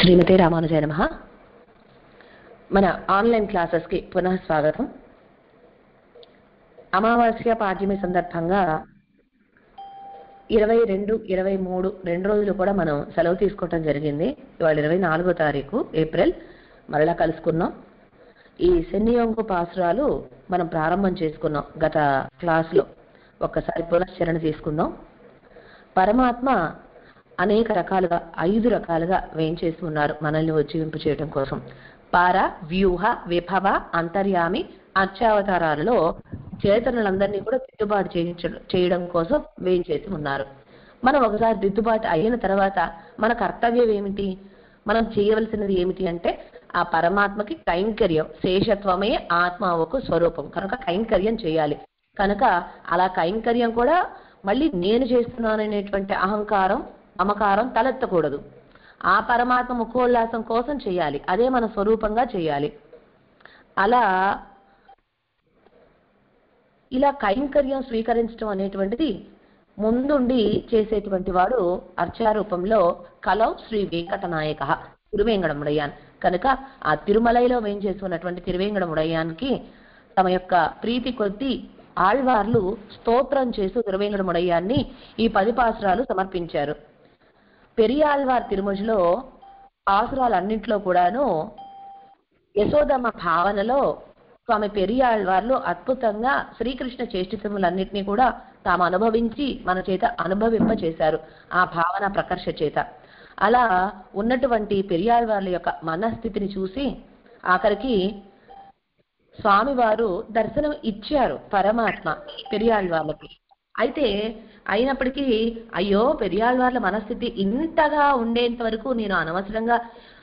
శ్రీమతి రామానుజయ నమ మన ఆన్లైన్ క్లాసెస్కి పునః స్వాగతం అమావాస్య పాడ్యమి సందర్భంగా ఇరవై రెండు ఇరవై మూడు రెండు రోజులు కూడా మనం సెలవు తీసుకోవటం జరిగింది ఇవాళ ఇరవై నాలుగో తారీఖు ఏప్రిల్ మరలా కలుసుకున్నాం ఈ శనియోంకు పాసురాలు మనం ప్రారంభం చేసుకున్నాం గత క్లాస్లో ఒక్కసారి పునశ్చరణ తీసుకుందాం పరమాత్మ అనేక రకాలుగా ఐదు రకాలుగా వేయించేసి ఉన్నారు మనల్ని ఉజ్జీవింపు చేయడం కోసం పార వ్యూహ విభవ అంతర్యామి అర్చావతారాలలో చేతనులందరినీ కూడా దిద్దుబాటు చేయించడం చేయడం కోసం వేయించేసి ఉన్నారు మనం ఒకసారి దిద్దుబాటు అయిన తర్వాత మన కర్తవ్యం ఏమిటి మనం చేయవలసినది ఏమిటి అంటే ఆ పరమాత్మకి కైంకర్యం శేషత్వమే ఆత్మ ఒక స్వరూపం కనుక కైంకర్యం చేయాలి కనుక అలా కైంకర్యం కూడా మళ్ళీ నేను చేస్తున్నాననేటువంటి అహంకారం మమకారం తలెత్తకూడదు ఆ పరమాత్మ ముఖోల్లాసం కోసం చేయాలి అదే మన స్వరూపంగా చేయాలి అలా ఇలా కైంకర్యం స్వీకరించడం అనేటువంటిది ముందుండి చేసేటువంటి వాడు అర్చారూపంలో కలౌ శ్రీ వెంకటనాయక తిరువేంగడముడయ్యాన్ కనుక ఆ తిరుమలలో వేయించేసుకున్నటువంటి తిరువేంగడముడయ్యానికి తమ యొక్క ప్రీతి కొద్దీ ఆళ్వార్లు స్తోత్రం చేస్తూ తిరువేంగడముడయ్యాన్ని ఈ పది పాసురాలు సమర్పించారు పెరియాళ్వార్ తిరుమజలో పాసురాలన్నింటిలో కూడాను యశోదమ్మ భావనలో స్వామి పెరియాళ్వార్లు అద్భుతంగా శ్రీకృష్ణ చేష్టితములన్నింటినీ కూడా తాము అనుభవించి మన చేత అనుభవింప చేశారు ఆ భావన ప్రకర్ష చేత అలా ఉన్నటువంటి పెరియాళ్వార్ల యొక్క మనస్థితిని చూసి ఆఖరికి స్వామివారు దర్శనం ఇచ్చారు పరమాత్మ పెరియాళ్వార్లకి అయితే అయినప్పటికీ అయ్యో పెరియాళ్వార్ల మనస్థితి ఇంతగా ఉండేంత వరకు నేను అనవసరంగా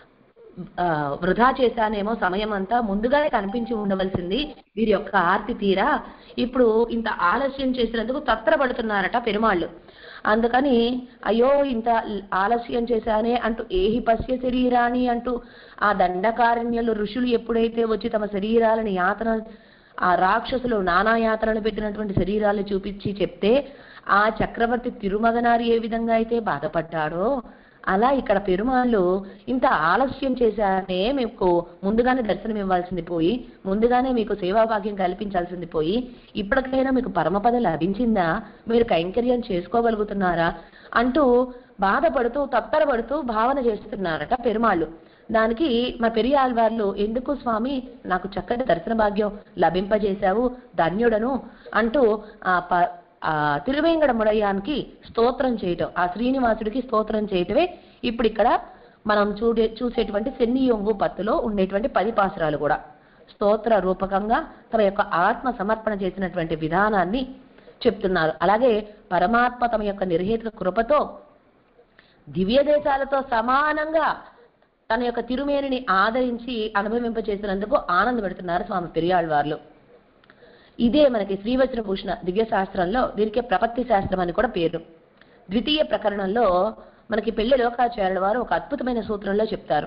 వృధా చేశానేమో సమయం అంతా ముందుగానే కనిపించి ఉండవలసింది వీరి యొక్క ఆర్తి తీరా ఇప్పుడు ఇంత ఆలస్యం చేసినందుకు తత్రపడుతున్నారట పెరుమాళ్ళు అందుకని అయ్యో ఇంత ఆలస్యం చేశానే అంటూ ఏహి పశ్య శరీరాన్ని అంటూ ఆ దండకారణ్యులు ఋషులు ఎప్పుడైతే వచ్చి తమ శరీరాలను యాతన ఆ రాక్షసులు నానా యాతనలు పెట్టినటువంటి శరీరాలు చూపించి చెప్తే ఆ చక్రవర్తి తిరుమగనారి ఏ విధంగా అయితే బాధపడ్డాడో అలా ఇక్కడ పెరుమాళ్ళు ఇంత ఆలస్యం చేశారనే మీకు ముందుగానే దర్శనం ఇవ్వాల్సింది పోయి ముందుగానే మీకు సేవాభాగ్యం కల్పించాల్సింది పోయి ఇప్పటికైనా మీకు పరమపద లభించిందా మీరు కైంకర్యం చేసుకోగలుగుతున్నారా అంటూ బాధపడుతూ తత్తరపడుతూ భావన చేస్తున్నారట పెరుమాళ్ళు దానికి మా పెరియాళ్వార్లు ఎందుకు స్వామి నాకు చక్కటి దర్శన భాగ్యం లభింపజేశావు ధన్యుడను అంటూ ఆ ఆ తిరువేంగడముడయానికి స్తోత్రం చేయటం ఆ శ్రీనివాసుడికి స్తోత్రం చేయటమే ఇప్పుడు ఇక్కడ మనం చూడే చూసేటువంటి సెన్నియొంగు పత్తులో ఉండేటువంటి పది పాసురాలు కూడా స్తోత్ర రూపకంగా తమ యొక్క ఆత్మ సమర్పణ చేసినటువంటి విధానాన్ని చెప్తున్నారు అలాగే పరమాత్మ తమ యొక్క నిర్హేతుల కృపతో దివ్య దేశాలతో సమానంగా తన యొక్క తిరుమేనిని ఆదరించి అనుభవింపచేసినందుకు ఆనందపెడుతున్నారు స్వామి పెరియాళ్వార్లు ఇదే మనకి శ్రీవచన భూషణ దివ్య శాస్త్రంలో దీనికి ప్రపత్తి శాస్త్రం అని కూడా పేరు ద్వితీయ ప్రకరణంలో మనకి పెళ్లి లోకాచార్యుల వారు ఒక అద్భుతమైన సూత్రంలో చెప్తారు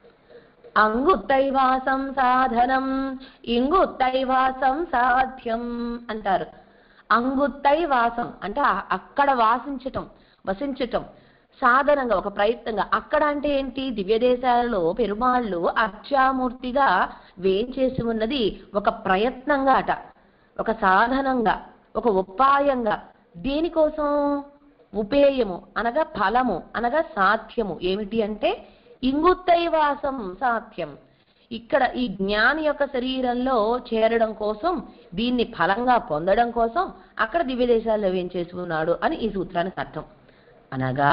అంగుత్తైవాసం సాధనం ఇంగుత్తైవాసం సాధ్యం అంటారు అంగుత్తైవాసం అంటే అక్కడ వాసించటం వసించటం సాధనంగా ఒక ప్రయత్నంగా అక్కడ అంటే ఏంటి దివ్య దేశాలలో పెరుమాళ్ళు అర్చామూర్తిగా వేంచేసి ఉన్నది ఒక ప్రయత్నంగా అట ఒక సాధనంగా ఒక ఉపాయంగా దేనికోసం ఉపేయము అనగా ఫలము అనగా సాధ్యము ఏమిటి అంటే ఇంగుత్తైవాసం సాధ్యం ఇక్కడ ఈ జ్ఞాని యొక్క శరీరంలో చేరడం కోసం దీన్ని ఫలంగా పొందడం కోసం అక్కడ దివ్య దేశాల్లో ఏం చేసుకున్నాడు అని ఈ సూత్రానికి అర్థం అనగా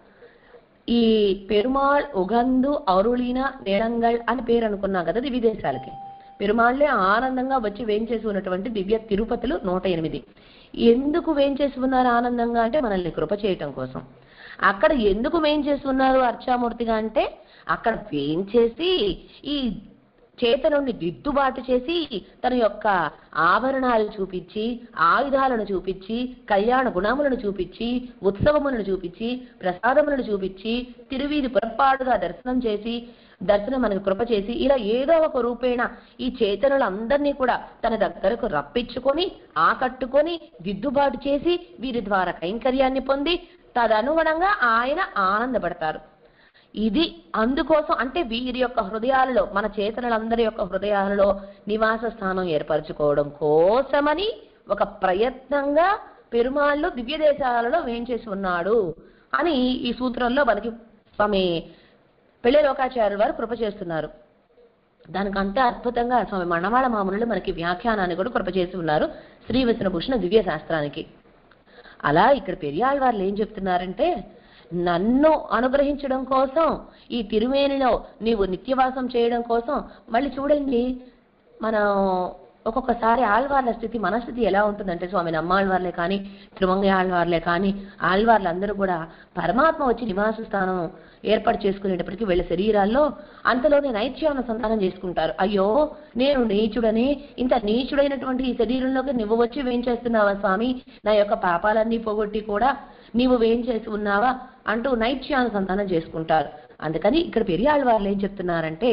ఈ పెరుమాళ్ ఉగందు అరుళిన నేడంగల్ అని పేరు అనుకున్నాం కదా దివ్య దేశాలకి పెరుమాళ్లే ఆనందంగా వచ్చి వేంచేసి ఉన్నటువంటి దివ్య తిరుపతులు నూట ఎనిమిది ఎందుకు వేంచేసి ఉన్నారు ఆనందంగా అంటే మనల్ని కృప చేయటం కోసం అక్కడ ఎందుకు వేంచేసి ఉన్నారు అర్చామూర్తిగా అంటే అక్కడ వేంచేసి ఈ చేతనుడిని దిద్దుబాటు చేసి తన యొక్క ఆభరణాలు చూపించి ఆయుధాలను చూపించి కళ్యాణ గుణములను చూపించి ఉత్సవములను చూపించి ప్రసాదములను చూపించి తిరువీధి పొరపాటుగా దర్శనం చేసి దర్శనం మనకు కృప చేసి ఇలా ఏదో ఒక రూపేణ ఈ చేతనులందరినీ కూడా తన దగ్గరకు రప్పించుకొని ఆకట్టుకొని దిద్దుబాటు చేసి వీరి ద్వారా కైంకర్యాన్ని పొంది తదనుగుణంగా ఆయన ఆనందపడతారు ఇది అందుకోసం అంటే వీరి యొక్క హృదయాలలో మన చేతనులందరి యొక్క హృదయాలలో నివాస స్థానం ఏర్పరచుకోవడం కోసమని ఒక ప్రయత్నంగా పెరుమాళ్ళు దివ్య దేశాలలో వేంచేసి ఉన్నాడు అని ఈ సూత్రంలో మనకి స్వామి పెళ్లి లోకాచార్యుల వారు కృప చేస్తున్నారు దానికంటే అద్భుతంగా స్వామి మణవాళ మామూలు మనకి వ్యాఖ్యానాన్ని కూడా కృప చేసి ఉన్నారు శ్రీ విష్ణుభూషణ దివ్య శాస్త్రానికి అలా ఇక్కడ పెరియాళ్ళ వాళ్ళు ఏం చెప్తున్నారంటే నన్ను అనుగ్రహించడం కోసం ఈ తిరుమేనిలో నీవు నిత్యవాసం చేయడం కోసం మళ్ళీ చూడండి మనం ఒక్కొక్కసారి ఆళ్వార్ల స్థితి మన స్థితి ఎలా ఉంటుందంటే స్వామి నమ్మాళ్వార్లే కానీ తిరుమంగ ఆళ్వార్లే కానీ ఆళ్వార్లందరూ కూడా పరమాత్మ వచ్చి నివాస స్థానం ఏర్పాటు చేసుకునేటప్పటికి వీళ్ళ శరీరాల్లో అంతలోనే నైత్యానుసంధానం చేసుకుంటారు అయ్యో నేను నీచుడని ఇంత నీచుడైనటువంటి ఈ శరీరంలోకి నువ్వు వచ్చి వేం చేస్తున్నావా స్వామి నా యొక్క పాపాలన్నీ పోగొట్టి కూడా నీవు వేం చేసి ఉన్నావా అంటూ నైత్యానుసంధానం చేసుకుంటారు అందుకని ఇక్కడ పెరియాళ్ళ వాళ్ళు ఏం చెప్తున్నారంటే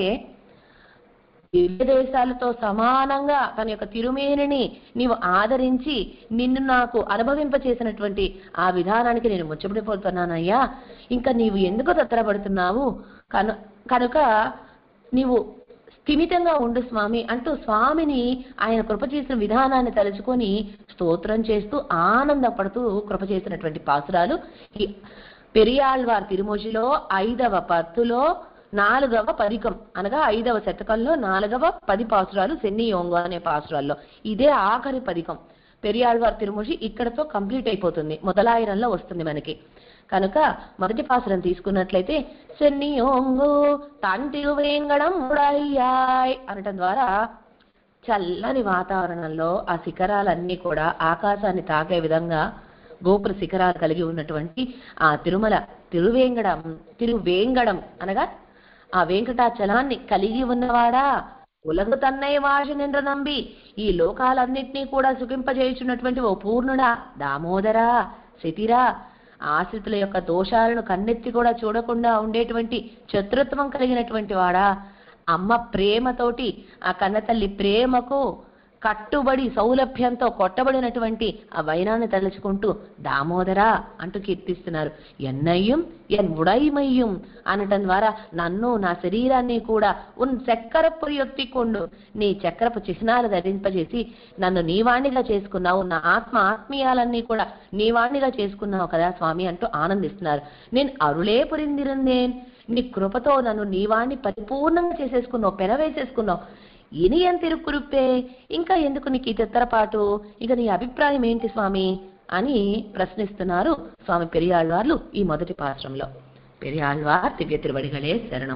దివ్య దేశాలతో సమానంగా తన యొక్క తిరుమేనిని నీవు ఆదరించి నిన్ను నాకు అనుభవింప చేసినటువంటి ఆ విధానానికి నేను ముచ్చబడిపోతున్నానయ్యా ఇంకా నీవు ఎందుకు తత్తరపడుతున్నావు కను కనుక నీవు స్థిమితంగా ఉండు స్వామి అంటూ స్వామిని ఆయన కృప చేసిన విధానాన్ని తలుచుకొని స్తోత్రం చేస్తూ ఆనందపడుతూ కృప చేసినటువంటి పాసురాలు ఈ పెరియాళ్వార్ తిరుమోజిలో ఐదవ పత్తులో నాలుగవ పదికం అనగా ఐదవ శతకంలో నాలుగవ పది పాసురాలు సెన్ని యోంగ అనే పాసురాల్లో ఇదే ఆఖరి పదికం పెరియాళ్వార్ తిరుమూషి ఇక్కడతో కంప్లీట్ అయిపోతుంది మొదలాయిరంలో వస్తుంది మనకి కనుక మొదటి పాసురం తీసుకున్నట్లయితే సెన్నియోంగు తాంటిరువేంగడం ఉడయ్యాయ్ అనటం ద్వారా చల్లని వాతావరణంలో ఆ శిఖరాలన్నీ కూడా ఆకాశాన్ని తాకే విధంగా గోపుర శిఖరాలు కలిగి ఉన్నటువంటి ఆ తిరుమల తిరువేంగడం తిరువేంగడం అనగా ఆ వెంకటాచలాన్ని కలిగి ఉన్నవాడా ఉలగు తన్నై వాషనింద్ర నంబి ఈ లోకాలన్నింటినీ కూడా సుఖింపజేయుచున్నటువంటి ఓ పూర్ణుడా దామోదరా శతిరా ఆశ్రితుల యొక్క దోషాలను కన్నెత్తి కూడా చూడకుండా ఉండేటువంటి చతురత్వం కలిగినటువంటి వాడా అమ్మ ప్రేమతోటి ఆ కన్నతల్లి ప్రేమకు కట్టుబడి సౌలభ్యంతో కొట్టబడినటువంటి ఆ వైనాన్ని తలుచుకుంటూ దామోదరా అంటూ కీర్తిస్తున్నారు ఎన్నయ్యం ఎన్ ఉడైమయ్యం అనటం ద్వారా నన్ను నా శరీరాన్ని కూడా ఉన్ చక్కెరపు యొత్తికొండు నీ చక్రపు చిహ్నాలు ధరింపజేసి నన్ను నీవాణిగా చేసుకున్నావు నా ఆత్మ ఆత్మీయాలన్నీ కూడా నీవాణిగా చేసుకున్నావు కదా స్వామి అంటూ ఆనందిస్తున్నారు నేను అరుళే పురిందిరుందేన్ నీ కృపతో నన్ను నీవాణ్ణి పరిపూర్ణంగా చేసేసుకున్నావు పెనవేసేసుకున్నావు ఇనియం తిరుక్కురుప్పే ఇంకా ఎందుకు నీకు ఈ తెత్తరపాటు ఇక నీ అభిప్రాయం ఏంటి స్వామి అని ప్రశ్నిస్తున్నారు స్వామి పెరియాళ్వార్లు ఈ మొదటి పాశ్రంలో పెరియాళ్వార్ దివ్య తిరువడిగలే శరణం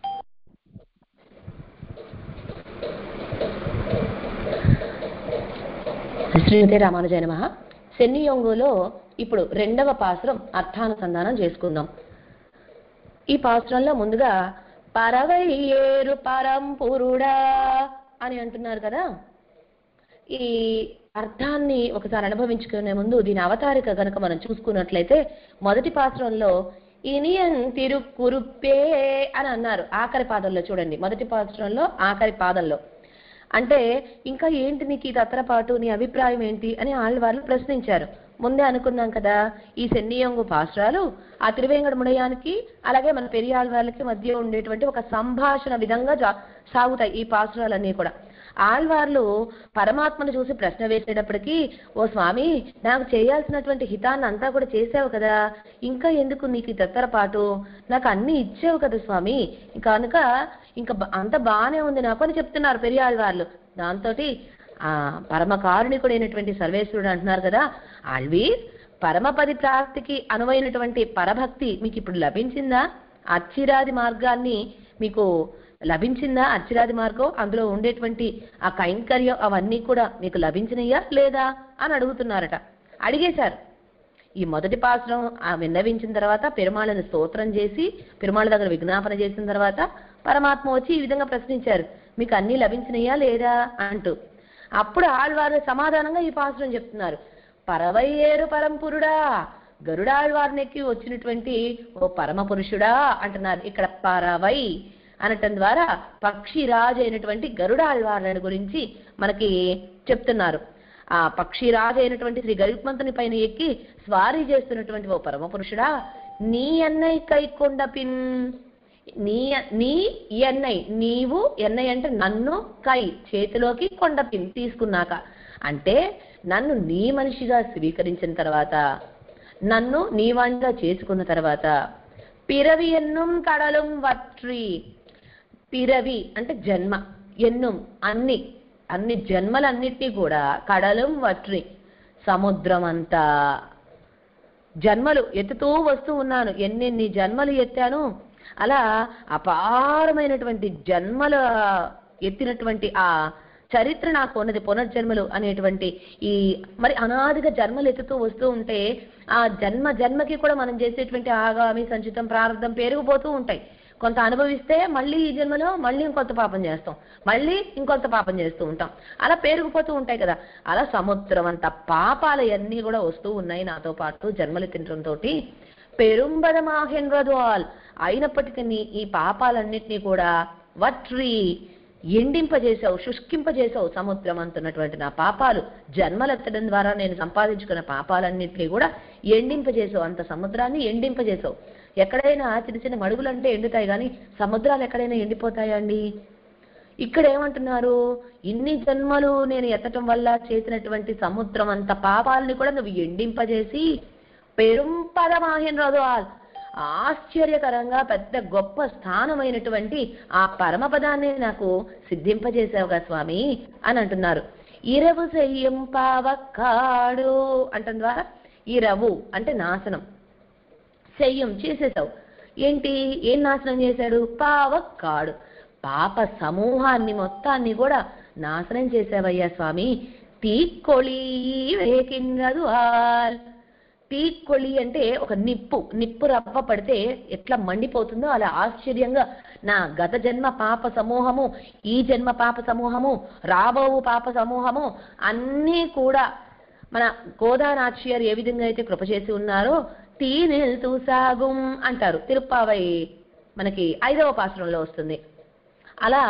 శ్రీమతి రామానుజయ నమ శనియోంగులో ఇప్పుడు రెండవ పాసురం అర్థానుసంధానం చేసుకుందాం ఈ పాసురంలో ముందుగా పరవై ఏరు పరంపురుడా అని అంటున్నారు కదా ఈ అర్థాన్ని ఒకసారి అనుభవించుకునే ముందు దీని అవతారిక గనక మనం చూసుకున్నట్లయితే మొదటి పాత్రంలో ఇనియన్ తిరుక్కురుప్పే అని అన్నారు ఆఖరి పాదంలో చూడండి మొదటి పాత్రంలో ఆఖరి పాదంలో అంటే ఇంకా ఏంటి నీకు ఈ తత్రపాటు నీ అభిప్రాయం ఏంటి అని ఆళ్వార్లు ప్రశ్నించారు ముందే అనుకున్నాం కదా ఈ సెన్నియంగు పాశ్రాలు ఆ తిరువేంగడముడయానికి అలాగే మన పెరియాళ్వార్లకి మధ్య ఉండేటువంటి ఒక సంభాషణ విధంగా జా- సాగుతాయి ఈ పాశ్రాలన్నీ కూడా ఆళ్వార్లు పరమాత్మను చూసి ప్రశ్న వేసేటప్పటికి ఓ స్వామి నాకు చేయాల్సినటువంటి హితాన్ని అంతా కూడా చేసావు కదా ఇంకా ఎందుకు నీకు ఈ తత్తరపాటు నాకు అన్ని ఇచ్చావు కదా స్వామి కనుక ఇంకా బ- అంత బాగానే ఉంది నాకు అని చెప్తున్నారు పెరియాళ్వార్లు దాంతో ఆ పరమ కారుణికుడైనటువంటి సర్వేశ్వరుడు అంటున్నారు కదా ఆల్వీర్ పరమపది ప్రాప్తికి అనువైనటువంటి పరభక్తి మీకు ఇప్పుడు లభించిందా అచ్చిరాది మార్గాన్ని మీకు లభించిందా అచ్చిరాది మార్గం అందులో ఉండేటువంటి ఆ కైంకర్యం అవన్నీ కూడా మీకు లభించినయ్యా లేదా అని అడుగుతున్నారట అడిగేశారు ఈ మొదటి పాశ్రం ఆ విన్నవించిన తర్వాత పెరుమాళను స్తోత్రం చేసి పెరుమాళ దగ్గర విజ్ఞాపన చేసిన తర్వాత పరమాత్మ వచ్చి ఈ విధంగా ప్రశ్నించారు మీకు అన్ని లభించినయ్యా లేదా అంటూ అప్పుడు ఆళ్వారు సమాధానంగా ఈ పాశ్రం చెప్తున్నారు పరవయ్యేరు పరంపురుడా గరుడాళ్వారినెక్కి వచ్చినటువంటి ఓ పరమ పురుషుడా అంటున్నారు ఇక్కడ పరవై అనటం ద్వారా పక్షిరాజు అయినటువంటి గరుడాళ్వార్లను గురించి మనకి చెప్తున్నారు ఆ పక్షిరాజు అయినటువంటి శ్రీ గరుత్మంతుని పైన ఎక్కి స్వారీ చేస్తున్నటువంటి ఓ పరమ పురుషుడా నీ అన్నయ్య కైకొండ పిన్ నీ నీ ఎన్నై నీవు ఎన్నై అంటే నన్ను కై చేతిలోకి కొండపిన్ తీసుకున్నాక అంటే నన్ను నీ మనిషిగా స్వీకరించిన తర్వాత నన్ను నీవాణ్ణిగా చేసుకున్న తర్వాత పిరవి ఎన్నుం కడలం వట్రి పిరవి అంటే జన్మ ఎన్నుం అన్ని అన్ని జన్మలన్నిటినీ కూడా కడలం వట్రి సముద్రం అంతా జన్మలు ఎత్తుతూ వస్తూ ఉన్నాను ఎన్నెన్ని జన్మలు ఎత్తాను అలా అపారమైనటువంటి జన్మల ఎత్తినటువంటి ఆ చరిత్ర నాకు ఉన్నది పునర్జన్మలు అనేటువంటి ఈ మరి అనాదిగా జన్మలు ఎత్తుతూ వస్తూ ఉంటే ఆ జన్మ జన్మకి కూడా మనం చేసేటువంటి ఆగామి సంచితం ప్రారంధం పెరిగిపోతూ ఉంటాయి కొంత అనుభవిస్తే మళ్ళీ ఈ జన్మలో మళ్ళీ ఇంకొంత పాపం చేస్తాం మళ్ళీ ఇంకొంత పాపం చేస్తూ ఉంటాం అలా పెరిగిపోతూ ఉంటాయి కదా అలా సముద్రం అంత పాపాలు అన్నీ కూడా వస్తూ ఉన్నాయి నాతో పాటు జన్మలు తినడంతో పెరుంబదమాహెన్రదువాల్ అయినప్పటికీ నీ- ఈ పాపాలన్నిటినీ కూడా వట్రి ఎండింపజేశావు శుష్కింపజేశావు సముద్రం అంటున్నటువంటి నా పాపాలు జన్మలెత్తడం ద్వారా నేను సంపాదించుకున్న పాపాలన్నింటినీ కూడా ఎండింపజేసావు అంత సముద్రాన్ని ఎండింపజేసావు ఎక్కడైనా చిన్న చిన్న మడుగులు అంటే ఎండుతాయి కానీ సముద్రాలు ఎక్కడైనా ఎండిపోతాయా అండి ఇక్కడ ఏమంటున్నారు ఇన్ని జన్మలు నేను ఎత్తటం వల్ల చేసినటువంటి సముద్రం అంత పాపాలని కూడా నువ్వు ఎండింపజేసి పెరుంపదమాహిన్ రథువాల్ ఆశ్చర్యకరంగా పెద్ద గొప్ప స్థానమైనటువంటి ఆ పరమపదాన్ని నాకు సిద్ధింపజేసావుగా స్వామి అని అంటున్నారు ఇరవు సెయ్యం పావక్కాడు అంటం ద్వారా ఇరవు అంటే నాశనం చెయ్యం చేసేసావు ఏంటి ఏం నాశనం చేశాడు పావక్కాడు పాప సమూహాన్ని మొత్తాన్ని కూడా నాశనం చేసావయ్యా స్వామి తీక్కొళి వేకింగదు ఆల్ తీక్కొళి అంటే ఒక నిప్పు నిప్పు రవ్వ పడితే ఎట్లా మండిపోతుందో అలా ఆశ్చర్యంగా నా గత జన్మ పాప సమూహము ఈ జన్మ పాప సమూహము రాబోవు పాప సమూహము అన్నీ కూడా మన గోదానాచ్యర్ ఏ విధంగా అయితే కృప చేసి ఉన్నారో తీనిల్ తూసాగుం అంటారు తిరుప్పావై మనకి ఐదవ పాశ్రంలో వస్తుంది అలా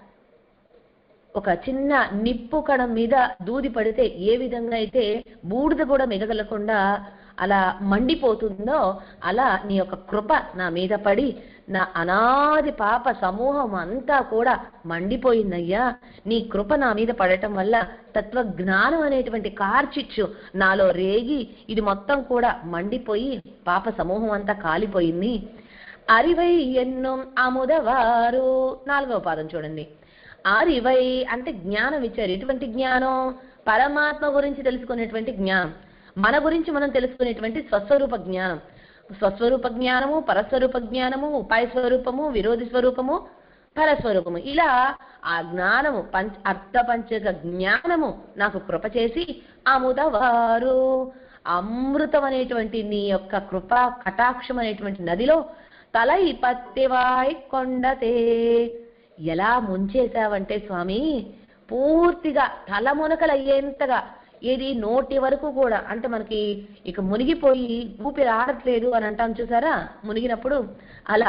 ఒక చిన్న నిప్పు కణం మీద దూది పడితే ఏ విధంగా అయితే బూడిద కూడా మిగలకుండా అలా మండిపోతుందో అలా నీ యొక్క కృప నా మీద పడి నా అనాది పాప సమూహం అంతా కూడా మండిపోయిందయ్యా నీ కృప నా మీద పడటం వల్ల తత్వ జ్ఞానం అనేటువంటి కార్చిచ్చు నాలో రేగి ఇది మొత్తం కూడా మండిపోయి పాప సమూహం అంతా కాలిపోయింది అరివై ఎన్నో అముదవారు నాలుగవ పాదం చూడండి ఆరివై అంటే జ్ఞానం ఇచ్చారు ఎటువంటి జ్ఞానం పరమాత్మ గురించి తెలుసుకునేటువంటి జ్ఞానం మన గురించి మనం తెలుసుకునేటువంటి స్వస్వరూప జ్ఞానం స్వస్వరూప జ్ఞానము పరస్వరూప జ్ఞానము ఉపాయ స్వరూపము విరోధి స్వరూపము పరస్వరూపము ఇలా ఆ జ్ఞానము పంచ అర్థ పంచక జ్ఞానము నాకు కృప చేసి అముదవారు అమృతం అనేటువంటి నీ యొక్క కృప కటాక్షం అనేటువంటి నదిలో తలై పత్తివాయ్ కొండతే ఎలా ముంచేశావంటే స్వామి పూర్తిగా తల మునకలయ్యేంతగా ఇది నోటి వరకు కూడా అంటే మనకి ఇక మునిగిపోయి ఊపిరి ఆడట్లేదు అని అంటాం చూసారా మునిగినప్పుడు అలా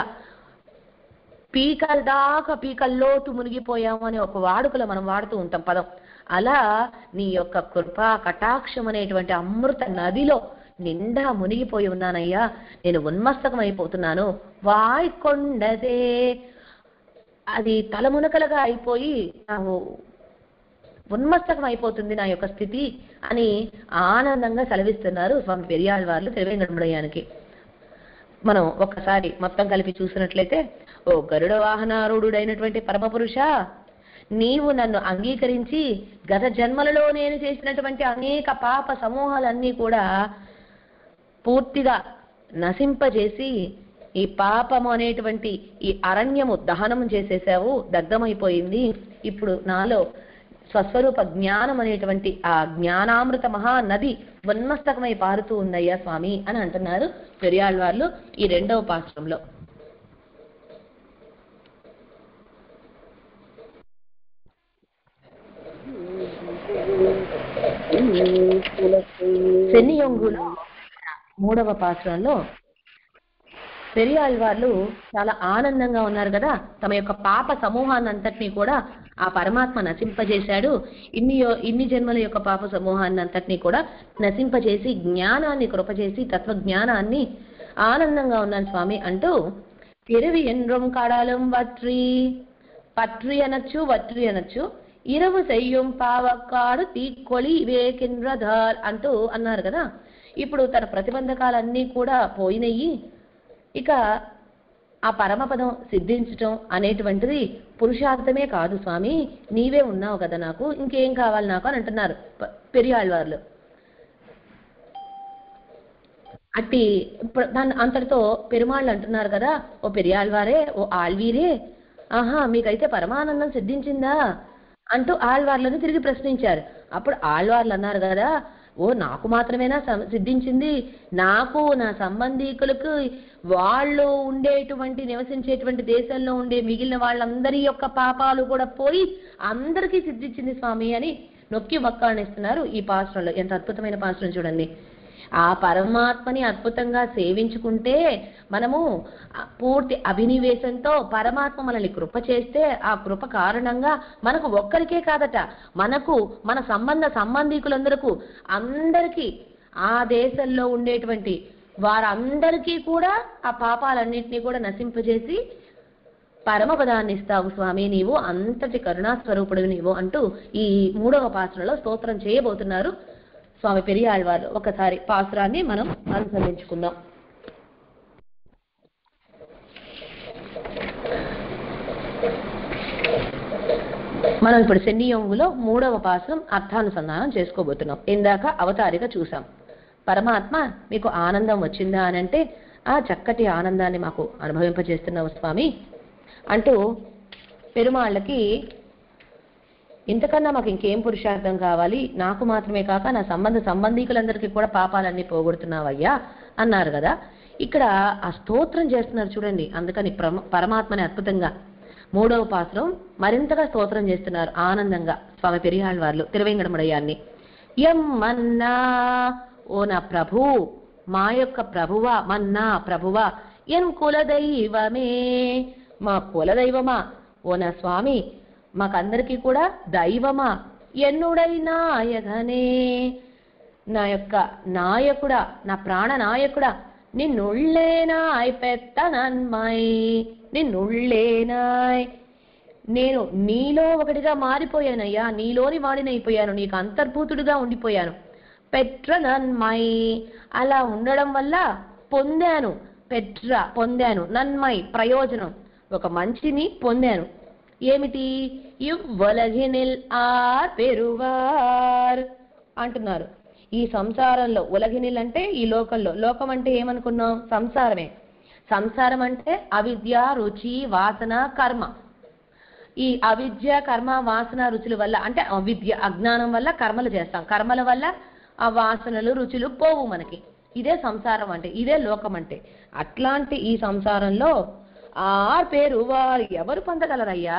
పీకల దాకా పీకల్లోతు మునిగిపోయాము అనే ఒక వాడుకలో మనం వాడుతూ ఉంటాం పదం అలా నీ యొక్క కృప కటాక్షం అనేటువంటి అమృత నదిలో నిండా మునిగిపోయి ఉన్నానయ్యా నేను ఉన్మస్తకం అయిపోతున్నాను వాయ్ కొండదే అది తలమునకలుగా అయిపోయి నాకు ఉన్మస్తకం అయిపోతుంది నా యొక్క స్థితి అని ఆనందంగా సెలవిస్తున్నారు స్వామి పెరియాళ్ళ వార్లు తిరువేంకటముడయానికి మనం ఒక్కసారి మొత్తం కలిపి చూసినట్లయితే ఓ గరుడ వాహనారూఢుడైనటువంటి పరమపురుష నీవు నన్ను అంగీకరించి గత జన్మలలో నేను చేసినటువంటి అనేక పాప సమూహాలన్నీ కూడా పూర్తిగా నశింపజేసి ఈ పాపము అనేటువంటి ఈ అరణ్యము దహనం చేసేసావు దగ్ధమైపోయింది ఇప్పుడు నాలో స్వస్వరూప జ్ఞానం అనేటువంటి ఆ జ్ఞానామృత మహా నది ఉన్మస్తకమై పారుతూ ఉందయ్యా స్వామి అని అంటున్నారు పెరియాళ్ళ వాళ్ళు ఈ రెండవ పాశ్రంలో శనియొంగులో మూడవ పాశ్రంలో పెరియాళ్ళ వాళ్ళు చాలా ఆనందంగా ఉన్నారు కదా తమ యొక్క పాప సమూహాన్ని అంతటినీ కూడా ఆ పరమాత్మ నశింపజేశాడు ఇన్ని యో- ఇన్ని జన్మల యొక్క పాప సమూహాన్ని అంతటినీ కూడా నశింపజేసి జ్ఞానాన్ని కృపచేసి తత్వ జ్ఞానాన్ని ఆనందంగా ఉన్నాను స్వామి అంటూ పిరవి என்றும் கடலும் వట్రి పట్రి అనొచ్చు వట్రి అనొచ్చు ఇరవు సెయ్యం పావక్కాడు తీక్కొలి వేకింద్రధార్ అంటూ అన్నారు కదా ఇప్పుడు తన ప్రతిబంధకాలన్నీ కూడా పోయినయి ఇక ఆ పరమపదం సిద్ధించటం అనేటువంటిది పురుషార్థమే కాదు స్వామి నీవే ఉన్నావు కదా నాకు ఇంకేం కావాలి నాకు అని అంటున్నారు ప- పెరియాళ్ళవార్లు అట్టి ప్ర- దాన్ని అంతటితో పెరుమాళ్ళు అంటున్నారు కదా ఓ పెరియాళ్వారే ఓ ఆళ్వీరే ఆహా మీకైతే పరమానందం సిద్ధించిందా అంటూ ఆళ్వార్లను తిరిగి ప్రశ్నించారు అప్పుడు ఆళ్వార్లు అన్నారు కదా ఓ నాకు మాత్రమేనా సం- సిద్ధించింది నాకు నా సంబంధీకులకు వాళ్ళు ఉండేటువంటి నివసించేటువంటి దేశంలో ఉండే మిగిలిన వాళ్ళందరి యొక్క పాపాలు కూడా పోయి అందరికీ సిద్ధించింది స్వామి అని నొక్కి వక్కాణిస్తున్నారు ఈ పాశ్రంలో ఎంత అద్భుతమైన పాశ్రం చూడండి ఆ పరమాత్మని అద్భుతంగా సేవించుకుంటే మనము ఆ పూర్తి అభినివేశంతో పరమాత్మ మనల్ని కృప చేస్తే ఆ కృప కారణంగా మనకు ఒక్కరికే కాదట మనకు మన సంబంధ సంబంధికులందరకు అందరికీ ఆ దేశంలో ఉండేటువంటి వారందరికీ కూడా ఆ పాపాలన్నింటినీ కూడా నశింపజేసి పరమపదాన్ని ఇస్తావు స్వామి నీవు అంతటి కరుణా స్వరూపుడు నీవు అంటూ ఈ మూడవ పాత్రలో స్తోత్రం చేయబోతున్నారు స్వామి పెరియాళ్వారు ఒకసారి పాసురాన్ని మనం అనుసరించుకుందాం మనం ఇప్పుడు శనియోగులో మూడవ పాసురం అర్థానుసంధానం చేసుకోబోతున్నాం ఇందాక అవతారిక చూసాం పరమాత్మ మీకు ఆనందం వచ్చిందా అని అంటే ఆ చక్కటి ఆనందాన్ని మాకు అనుభవింపజేస్తున్నావు స్వామి అంటూ పెరుమాళ్ళకి ఇంతకన్నా మాకు ఇంకేం పురుషార్థం కావాలి నాకు మాత్రమే కాక నా సంబంధ సంబంధీకులందరికీ కూడా పాపాలన్నీ పోగొడుతున్నావయ్యా అన్నారు కదా ఇక్కడ ఆ స్తోత్రం చేస్తున్నారు చూడండి అందుకని ప్రమ- పరమాత్మని అద్భుతంగా మూడవ పాత్రం మరింతగా స్తోత్రం చేస్తున్నారు ఆనందంగా స్వామి పెరియాళ్ళ వాళ్ళు తిరువెంగడముడయ్యాన్ని ఎం మన్నా ఓ నా ప్రభు మా యొక్క ప్రభువా మన్నా ప్రభువా ఎన్ కులదైవమే మా కులదైవమా ఓ నా స్వామి మాకందరికీ కూడా దైవమా ఎన్నుడై నాయకనే నా యొక్క నాయకుడా నా ప్రాణ నాయకుడా నిన్నుళ్ళేనాయ్ పెద్ద నన్మై నిన్నుళ్ళేనాయ్ నేను నీలో ఒకటిగా మారిపోయానయ్యా నీలోని వాడినైపోయాను నీకు అంతర్భూతుడిగా ఉండిపోయాను పెట్ర నన్మై అలా ఉండడం వల్ల పొందాను పెట్ర పొందాను నన్మై ప్రయోజనం ఒక మంచిని పొందాను ఏమిటి ఇవ్వలగినిల్ ఆర్ పెరువార్ అంటున్నారు ఈ సంసారంలో ఉలగినిల్ అంటే ఈ లోకంలో లోకం అంటే ఏమనుకున్నాం సంసారమే సంసారం అంటే అవిద్య రుచి వాసన కర్మ ఈ అవిద్య కర్మ వాసన రుచుల వల్ల అంటే అవిద్య అజ్ఞానం వల్ల కర్మలు చేస్తాం కర్మల వల్ల ఆ వాసనలు రుచులు పోవు మనకి ఇదే సంసారం అంటే ఇదే లోకం అంటే అట్లాంటి ఈ సంసారంలో ఆ పేరు వారు ఎవరు పొందగలరయ్యా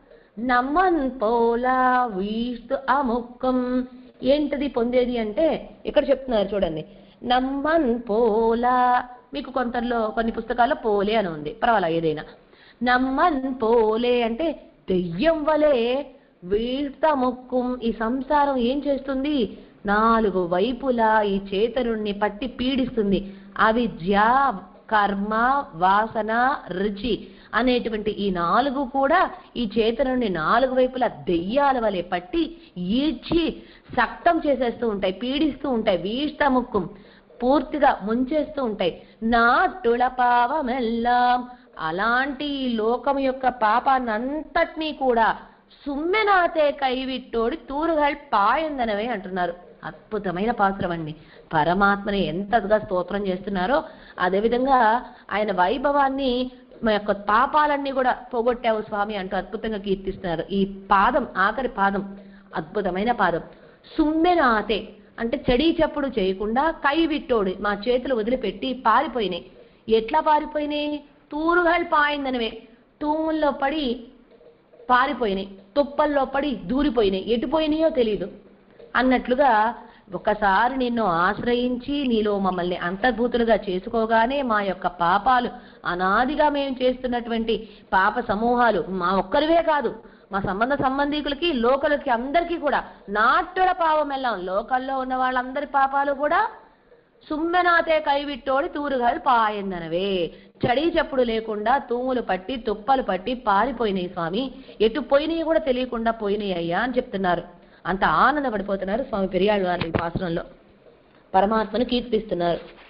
నమ్మన్ పోలా వీస్తు అముక్కం ఏంటిది పొందేది అంటే ఇక్కడ చెప్తున్నారు చూడండి నమ్మన్ పోలా మీకు కొంతలో కొన్ని పుస్తకాల్లో పోలే అని ఉంది పర్వాలా ఏదైనా నమ్మన్ పోలే అంటే దెయ్యం వలె వీర్త ముక్కుం ఈ సంసారం ఏం చేస్తుంది నాలుగు వైపులా ఈ చేతనుణ్ణి పట్టి పీడిస్తుంది అవిద్య కర్మ వాసన రుచి అనేటువంటి ఈ నాలుగు కూడా ఈ చేతనుని నాలుగు వైపులా దెయ్యాల వలె పట్టి ఈడ్చి సక్తం చేసేస్తూ ఉంటాయి పీడిస్తూ ఉంటాయి వీష్ట ముక్కుం పూర్తిగా ముంచేస్తూ ఉంటాయి నాటుల పావమెల్లాం అలాంటి ఈ లోకం యొక్క పాపాన్నంతటినీ కూడా సుమ్మెనాతే కైవిట్టోడి తూరుగల్ పాయందనవే అంటున్నారు అద్భుతమైన పాత్రం అండి పరమాత్మని ఎంతగా స్తోత్రం చేస్తున్నారో అదేవిధంగా ఆయన వైభవాన్ని మా యొక్క పాపాలన్నీ కూడా పోగొట్టావు స్వామి అంటూ అద్భుతంగా కీర్తిస్తున్నారు ఈ పాదం ఆఖరి పాదం అద్భుతమైన పాదం సుమ్మెనాతే అంటే చెడి చప్పుడు చేయకుండా కై విట్టోడు మా చేతులు వదిలిపెట్టి పారిపోయినాయి ఎట్లా పారిపోయినాయి తూరుగాలు పాయిందనవే తూముల్లో పడి పారిపోయినాయి తుప్పల్లో పడి దూరిపోయినాయి ఎటు పోయినాయో తెలియదు అన్నట్లుగా ఒకసారి నిన్ను ఆశ్రయించి నీలో మమ్మల్ని అంతర్భూతులుగా చేసుకోగానే మా యొక్క పాపాలు అనాదిగా మేము చేస్తున్నటువంటి పాప సమూహాలు మా ఒక్కరివే కాదు మా సంబంధ సంబంధికులకి లోకలకి అందరికీ కూడా నాటుల పాపం వెళ్ళాం లోకల్లో ఉన్న వాళ్ళందరి పాపాలు కూడా సుమ్మెనాతే కైవిట్టోడి తూరుగాలు పాయందనవే చడి చెప్పుడు లేకుండా తూములు పట్టి తుప్పలు పట్టి పారిపోయినాయి స్వామి ఎటు పోయినాయి కూడా తెలియకుండా పోయినాయి అయ్యా అని చెప్తున్నారు అంత ఆనందపడిపోతున్నారు స్వామి పెరియాళ్ళు వారి ఈ పాసురంలో పరమాత్మను కీర్తిస్తున్నారు